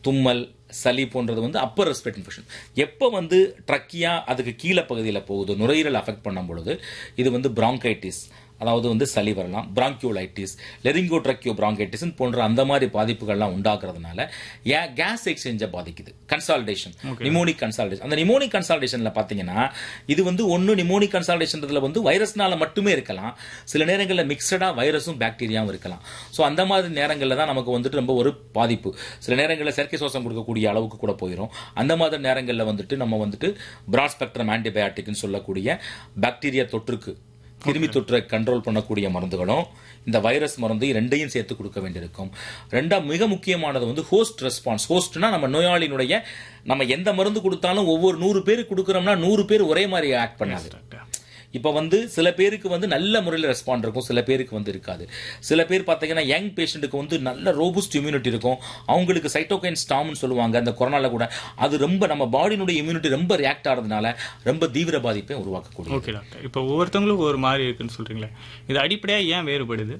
தும்மல் சளி போன்றது வந்து அப்பர் ரெஸ்பிரேட் இன்ஃபெக்ஷன் எப்போ வந்து ட்ரக்கியா அதுக்கு கீழே பகுதியில் போகுது நுரையீரல் அஃபெக்ட் பண்ணும் பொழுது இது வந்து பிராங்கைட்டிஸ் அதாவது வந்து சளி வரலாம் பிராங்கியோலைட்டிஸ் லெரிங்கோ ட்ரக்கியோ பிராங்கைட்டிஸ் போன்ற அந்த மாதிரி பாதிப்புகள்லாம் உண்டாக்குறதுனால ஏன் கேஸ் எக்ஸ்சேஞ்சை பாதிக்குது கன்சால்டேஷன் நிமோனிக் கன்சால்டேஷன் அந்த நிமோனிக் கன்சால்டேஷன்ல பார்த்தீங்கன்னா இது வந்து ஒன்று நிமோனிக் கன்சால்டேஷன்ல வந்து வைரஸ்னால மட்டுமே இருக்கலாம் சில நேரங்களில் மிக்சடா வைரஸும் பாக்டீரியாவும் இருக்கலாம் ஸோ அந்த மாதிரி நேரங்களில் தான் நமக்கு வந்துட்டு ரொம்ப ஒரு பாதிப்பு சில நேரங்களில் செயற்கை சுவாசம் கொடுக்கக்கூடிய அளவுக்கு கூட போயிடும் அந்த மாதிரி நேரங்களில் வந்துட்டு நம்ம வந்துட்டு பிராட் ஸ்பெக்ட்ரம் ஆன்டிபயாட்டிக்னு சொல்லக்கூடிய பாக்டீரியா தொற்றுக்கு கிருமி தொற்றை கண்ட்ரோல் பண்ணக்கூடிய மருந்துகளும் இந்த வைரஸ் மருந்து ரெண்டையும் சேர்த்து கொடுக்க வேண்டியிருக்கும் ரெண்டா மிக முக்கியமானது வந்து ஹோஸ்ட் ரெஸ்பான்ஸ் ஹோஸ்ட்னா நம்ம நோயாளியினுடைய நம்ம எந்த மருந்து கொடுத்தாலும் ஒவ்வொரு நூறு பேருக்கு கொடுக்குறோம்னா நூறு பேர் ஒரே மாதிரி ஆக்ட் பண்ணாது டாக்டர் இப்போ வந்து சில பேருக்கு வந்து நல்ல முறையில் ரெஸ்பாண்ட் இருக்கும் சில பேருக்கு வந்து இருக்காது சில பேர் பார்த்தீங்கன்னா யங் பேஷண்ட்டுக்கு வந்து நல்ல ரோபுஸ்ட் இம்யூனிட்டி இருக்கும் அவங்களுக்கு சைட்டோகைன் ஸ்டாம்னு சொல்லுவாங்க அந்த கொரோனால கூட அது ரொம்ப நம்ம பாடியினுடைய இம்யூனிட்டி ரொம்ப ரியாக்ட் ஆகிறதுனால ரொம்ப தீவிர பாதிப்பை உருவாக்கக்கூடிய ஓகே டாக்டர் இப்போ ஒவ்வொருத்தவங்களுக்கும் ஒரு மாதிரி இருக்குன்னு சொல்றீங்களே இது அடிப்படையாக ஏன் வேறுபடுது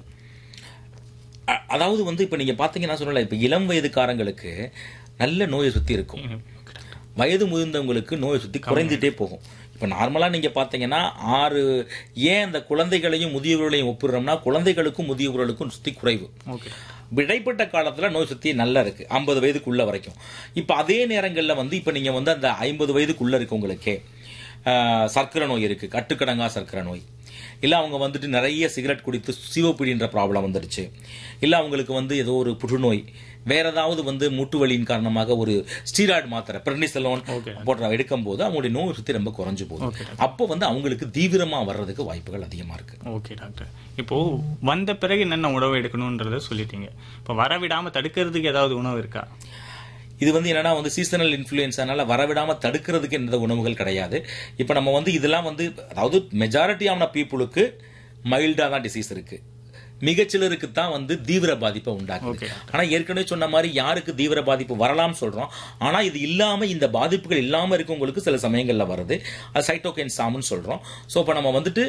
அ- அதாவது வந்து இப்போ நீங்கள் பார்த்தீங்கன்னா சொல்லல இப்போ இளம் வயதுக்காரங்களுக்கு நல்ல நோயை சுற்றி இருக்கும் ஓகே டாக்டர் வயது முதிர்ந்தவங்களுக்கு நோய் சுத்தி குறைந்துட்டே போகும் இப்போ நார்மலாக நீங்கள் பார்த்தீங்கன்னா ஆறு ஏன் அந்த குழந்தைகளையும் முதியவர்களையும் ஒப்பிடுறோம்னா குழந்தைகளுக்கும் முதியவர்களுக்கும் சுத்தி குறைவு ஓகே இடைப்பட்ட காலத்துல நோய் சுத்தி நல்லா இருக்கு ஐம்பது வயதுக்குள்ள வரைக்கும் இப்போ அதே நேரங்கள்ல வந்து இப்போ நீங்க வந்து அந்த ஐம்பது வயதுக்குள்ள இருக்கவங்களுக்கே ஆஹ், சர்க்கரை நோய் இருக்கு கட்டுக்கடங்கா சர்க்கரை நோய் இல்லை அவங்க வந்துட்டு நிறைய சிகரெட் குடித்து சிவப்பிடின்ற ப்ராப்ளம் வந்துருச்சு இல்லை அவங்களுக்கு வந்து ஏதோ ஒரு புற்றுநோய் வேற ஏதாவது வந்து மூட்டு வலியின் காரணமாக ஒரு ஸ்டீராய்டு மாத்திரை பெர்னிசலோன் Okay. போன்ற எடுக்கும் போது அவங்களுடைய நோய் சுத்தி ரொம்ப குறைஞ்சு போகுது Okay, அப்போ வந்து அவங்களுக்கு தீவிரமா வர்றதுக்கு வாய்ப்புகள் அதிகமா இருக்கு ஓகே டாக்டர் இப்போ வந்த பிறகு என்னென்ன உணவு எடுக்கணுன்றத சொல்லிட்டீங்க இப்போ வரவிடாம தடுக்கிறதுக்கு ஏதாவது உணவு இருக்கா இது வந்து என்னன்னா வந்து சீசனல் இன்ஃப்ளூயன்ஸானால வரவிடாம தடுக்கிறதுக்கு எந்த உணவுகள் கிடையாது இப்போ நம்ம வந்து இதெல்லாம் வந்து அதாவது மெஜாரிட்டி ஆன பீப்புளுக்கு மைல்டா தான் டிசீஸ் இருக்கு மிகச்சிலருக்கு தான் வந்து தீவிர பாதிப்பை உண்டாக்குது Okay. ஆனா ஏற்கனவே சொன்ன மாதிரி யாருக்கு தீவிர பாதிப்பு வரலாம் சொல்றோம் ஆனா இது இல்லாம இந்த பாதிப்புகள் இல்லாம இருக்கவங்களுக்கு சில சமயங்கள்ல வருது அது சைட்டோகைன் சாம்னு சொல்றோம் சோ இப்போ நம்ம வந்துட்டு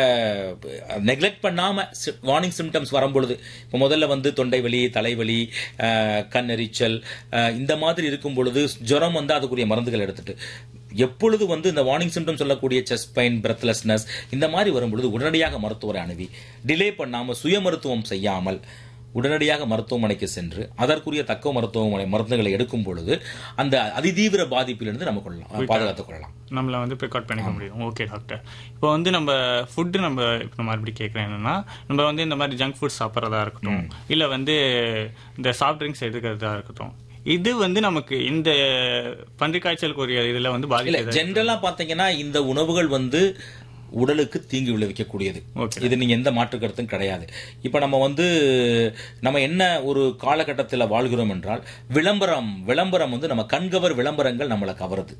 நெக்லெக்ட் பண்ணாம வார்னிங் சிம்டம்ஸ் வரும்பொழுது இப்போ முதல்ல வந்து தொண்டை வலி தலைவலி அஹ், கண் எரிச்சல் அஹ், இந்த மாதிரி இருக்கும் பொழுது ஜுரம் வந்து அதுக்குரிய மருந்துகள் எடுத்துட்டு எப்பொழுது வந்து இந்த வார்னிங் சிம்டம் சொல்லக்கூடிய செஸ்ட் பெயின் பிரெத்லெஸ்னஸ் இந்த மாதிரி வரும்பொழுது உடனடியாக மருத்துவரை அணுகி டிலே பண்ணாம சுய மருத்துவம் செய்யாமல் உடனடியாக மருத்துவமனைக்கு சென்று அதற்குரிய தக்க மருத்துவமனை மருந்துகளை எடுக்கும் பொழுது அந்த அதிதீவிர பாதிப்பிலிருந்து நம்ம கொள்ளலாம் பாதுகாத்துக் கொள்ளலாம் நம்மள வந்து ப்ரிகார்ட் பண்ணிக்க முடியும் ஓகே டாக்டர் இப்போ வந்து நம்ம ஃபுட்டு நம்ம இப்போ மறுபடியும் கேட்குறேன் என்னன்னா நம்ம வந்து இந்த மாதிரி ஜங்க் ஃபுட் சாப்பிட்றதா இருக்கட்டும் இல்லை வந்து இந்த சாஃப்ட் ட்ரிங்க்ஸ் எடுக்கிறதா இருக்கட்டும் இது வந்து நமக்கு இந்த பன்றி காய்ச்சலுக்கு ஒரு இதில் வந்து இல்ல பாதிக்க ஜென்ரலா பாத்தீங்கன்னா இந்த உணவுகள் வந்து உடலுக்கு தீங்கு விளைவிக்கக்கூடியது Okay. இது நீங்க எந்த மாற்று கருத்தும் கிடையாது இப்ப நம்ம வந்து நம்ம என்ன ஒரு காலகட்டத்தில் வாழ்கிறோம் என்றால் விளம்பரம் விளம்பரம் வந்து நம்ம கண்கவர் விளம்பரங்கள் நம்மளை கவருது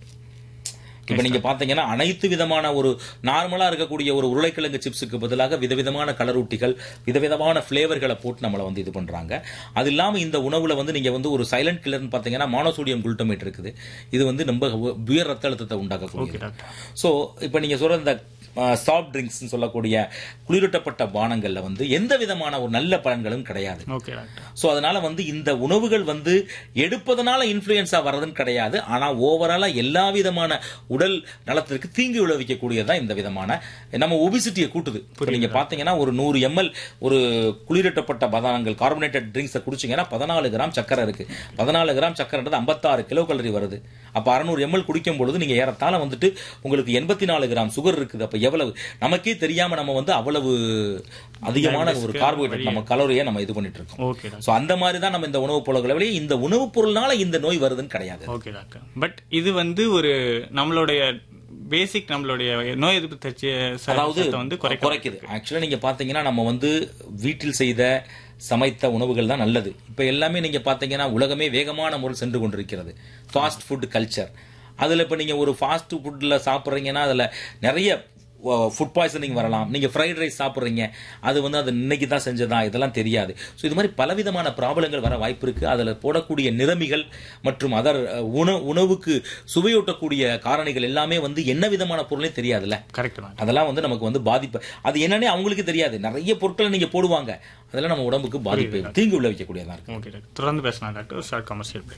இப்ப நீங்க பாத்தீங்கன்னா அனைத்து விதமான ஒரு நார்மலா இருக்கக்கூடிய ஒரு உருளைக்கிழங்கு சிப்ஸுக்கு பதிலாக விதவிதமான கலரூட்டிகள் விதவிதமான ஃபிளேவர்களை போட்டு நம்மளை வந்து இது பண்றாங்க அது இல்லாம இந்த உணவுல வந்து நீங்க வந்து ஒரு சைலண்ட் கில்லர்னு பாத்தீங்கன்னா மானோசோடியம் குளுட்டமேட் இருக்குது இது வந்து ரொம்ப உயர் ரத்த அழுத்தத்தை ஓகே உண்டாக்கக்கூடியது டாக்டர் ஸோ இப்போ நீங்கள் சொல்ற இந்த சாஃப்ட் ட்ரிங்க்ஸ் சொல்லக்கூடிய குளிரூட்டப்பட்ட பானங்கள்ல வந்து எந்த விதமான ஒரு நல்ல பலன்களும் கிடையாது ஓகே டாக்டர் ஸோ அதனால வந்து இந்த உணவுகள் வந்து எடுப்பதனால இன்ஃப்ளூயன்ஸா வர்றதுன்னு கிடையாது ஆனா ஓவராலா எல்லா விதமான உடல் நலத்திற்கு தீங்கு விளைவிக்கக்கூடியதுதான் இந்த விதமான நம்ம ஒபிசிட்டியை கூட்டுது இப்போ நீங்க பாத்தீங்கன்னா ஒரு நூறு எம்எல் ஒரு குளிரூட்டப்பட்ட பதானங்கள் கார்பனேட்டட் ட்ரிங்க்ஸை குடிச்சீங்கன்னா பதினாலு கிராம் சக்கரை இருக்கு பதினாலு கிராம் சக்கரைன்றது ஐம்பத்தாறு கிலோ கலரி வருது அப்ப அறுநூறு எம்எல் குடிக்கும் பொழுது நீங்க ஏறத்தாழ வந்துட்டு உங்களுக்கு எண்பத்தி நாலு கிராம் சுகர் இருக்குது அப்ப எவ்வளவு நமக்கே தெரியாம நம்ம வந்து அவ்வளவு அதிகமான ஒரு கார்போஹைட்ரேட் நம்ம கலோரியை நம்ம இது பண்ணிட்டு இருக்கோம் ஓகே டாக்டர் சோ அந்த மாதிரி தான் நம்ம இந்த உணவுப் பொருட்களை விட இந்த உணவுப் பொருள்னால இந்த நோய் வருதுன்னு கிடையாது ஓகே டாக்டர் பட் இது வந்து ஒரு நம்மளுடைய பேசிக் நம்மளுடைய நோய் எதிர்ப்பு தச்சு அதாவது வந்து குறைக்க குறைக்குது ஆக்சுவலா நீங்க பாத்தீங்கன்னா நம்ம வந்து வீட்டில் செய்த சமைத்த உணவுகள் தான் நல்லது இப்ப எல்லாமே நீங்க பாத்தீங்கன்னா உலகமே வேகமான முறையில் சென்று கொண்டிருக்கிறது ஃபாஸ்ட் ஃபுட் கல்ச்சர் அதுல இப்ப நீங்க ஒரு ஃபாஸ்ட் ஃபுட்ல சாப்பிடுறீங்கன்னா அதுல நிறைய ஃபுட் பாய்சனிங் வரலாம் நீங்க ஃப்ரைட் ரைஸ் சாப்பிடுறீங்க அது வந்து அது இன்னைக்கு தான் செஞ்சதா இதெல்லாம் தெரியாது ஸோ இது மாதிரி பலவிதமான ப்ராப்ளங்கள் வர வாய்ப்பு இருக்கு அதுல போடக்கூடிய நிறமிகள் மற்றும் அதர் உணவு உணவுக்கு சுவையூட்டக்கூடிய காரணிகள் எல்லாமே வந்து என்ன விதமான பொருளே தெரியாதுல்ல கரெக்ட் தான் அதெல்லாம் வந்து நமக்கு வந்து பாதிப்பு அது என்னன்னே அவங்களுக்கு தெரியாது நிறைய பொருட்களை நீங்க போடுவாங்க அதெல்லாம் நம்ம உடம்புக்கு பாதிப்பு தீங்கு விளைவிக்கக்கூடியதா இருக்கு ஓகே டாக்டர் தொடர்ந்து பேசலாம் டாக்டர் ஷார்ட் கமர்ஷியல்